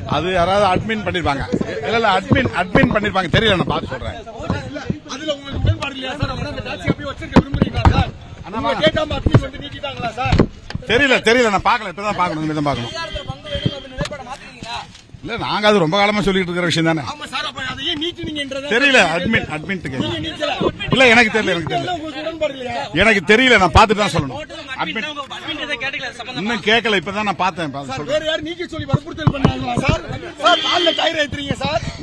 அது யாராவது அட்மின் பண்ணிருப்பாங்க இல்ல இல்ல அட்மின் அட்மின் பண்ணிருப்பாங்க தெரியல நான் பார்த்து சொல்றேன் அதுல உங்களுக்கு உடன்பாடு இல்லையா சார் அவங்க அந்த டாக்ஸி அப்படியே வச்சிருக்க விரும்புறீங்களா சார் உங்க கேட்காம அட்மின் வந்து நீக்கிட்டாங்களா சார் தெரியல தெரியல நான் பார்க்கல இப்பதான் பார்க்கணும் இனிமே தான் பார்க்கணும் இல்ல நாங்க அது ரொம்ப காலமா சொல்லிட்டு இருக்கிற விஷயம் தானே ஆமா சார் அப்ப அதை ஏன் நீக்கினீங்கன்றத தெரியல அட்மின் அட்மின் நீங்க நீக்கல இல்ல எனக்கு தெரியல எனக்கு தெரியல உங்களுக்கு உடன்பாடு இல்லையா எனக்கு தெரியல நான் பார்த்துட்டு தான் சொல்லணும் அட்மின் கேட்டுக்கல இன்னும் கேட்கல இப்பதான் நான் பார்த்தேன் பார்த்து சொல்றேன் வேற யாரும் நீக்க சொல்லி வற்புறுத்தல் பண்ணாங்களா சார் சார் கால்ல டயர் ஏத்துறீங்க சார்